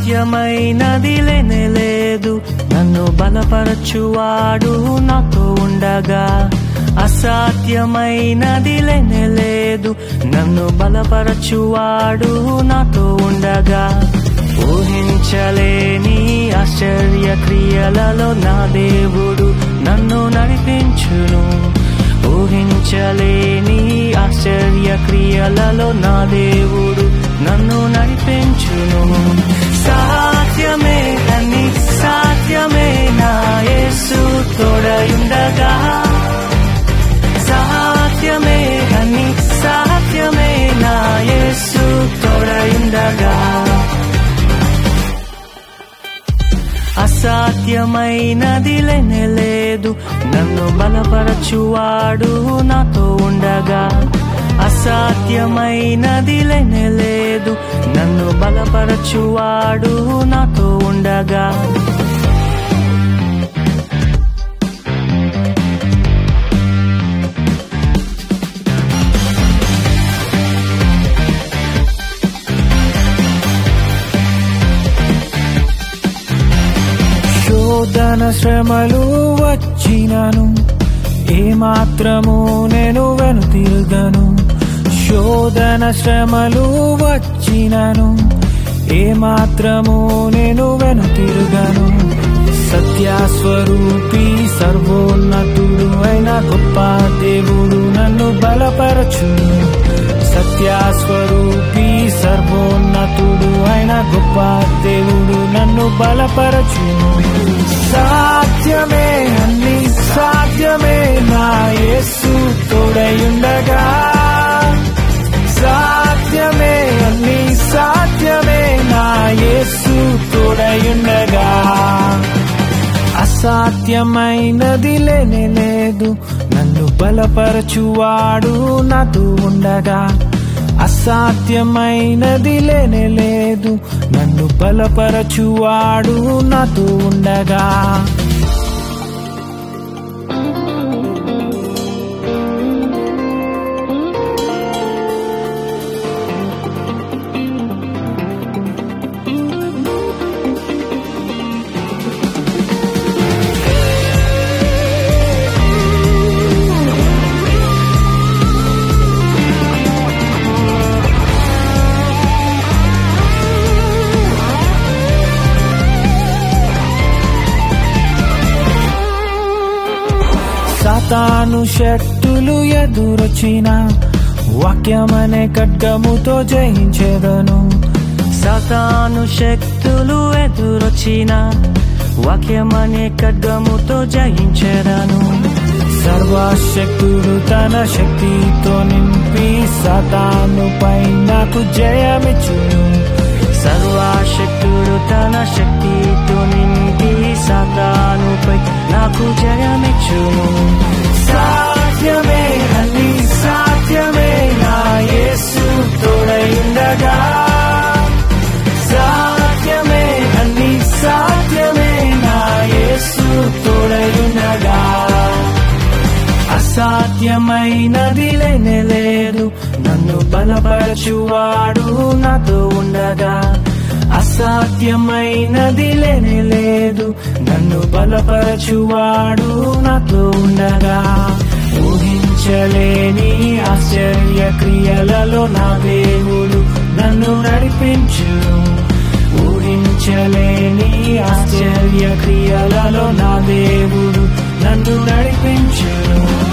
అసాధ్యమైనది లేనే లేదు నన్ను బలపరచువాడు నాతో ఉండగా అసాధ్యమైనది లేనే లేదు నన్ను బలపరచువాడు నాతో ఉండగా ఊహించలేని ఆశ్చర్య క్రియలలో నా దేవుడు నన్ను నడిపించును ఊహించలేని ఆశ్చర్య క్రియలలో నా దేవుడు నన్ను నడిపించును సాధ్యమే అన్ని సాధ్యమే నా యేసు తోడయుండగా సాధ్యమే అన్ని సాధ్యమే నా యేసు తోడయుండగా అసాధ్యమైనది లేనే లేదు నన్ను బలపరచువాడు నాతో ఉండగా అసాధ్యమైనది లేనే లేదు నన్ను బలపరచువాడు నాతో ఉండగా శోధన శ్రమలు వచ్చినను ఏమాత్రము నేను వెనుతిరుగను శోధన శ్రమలు వచ్చినను ఏమాత్రము నేను వెనుతిరుగను సత్యస్వరూపి సర్వోన్నతుడు అయిన గొప్ప దేవుడు నన్ను బలపరచును సత్యస్వరూపి సర్వోన్నతుడు అయిన గొప్ప దేవుడు నన్ను బలపరచును సాధ్యమే అన్ని సాధ్యమే నా యేసు తోడయుండగా సాధ్యమే అన్ని సాధ్యమే నా యేసు తోడయుండగా అసాధ్యమైనది లేనే లేదు నన్ను బలపరచువాడు నాతో ఉండగా అసాధ్యమైనది లేనే లేదు నన్ను బలపరచువాడు నాతో ఉండగా సాతాను శక్తులు ఎదురొచ్చిన వాక్యమనే ఖడ్గముతో జయించేదను సతాను శక్తులు ఎదురొచ్చిన వాక్యమనే ఖడ్గముతో జయించెదను సర్వశక్తుడు తన శక్తితో నింపి సాతాను పై నాకు జయమిచ్చును సర్వశక్తుడు తన శక్తితో నింపి సాతానుపై నాకు జయమిచ్చును సాధ్యమే అన్ని సాధ్యమే నా యేసు తోడయుండగా సాధ్యమే అన్ని సాధ్యమే నా యేసు తోడయుండగా అసాధ్యమైనది లేనే లేదు నన్ను బలపరచువాడు నాతో ఉండగా అసాధ్యమైనది లేనే లేదు నన్ను బలపరచువాడు నాతో ఉండగా ఊహించలేని ఆశ్చర్య క్రియలలో నా దేవుడు నన్ను నడిపించును ఊహించలేని ఆశ్చర్య క్రియలలో నా దేవుడు నన్ను నడిపించును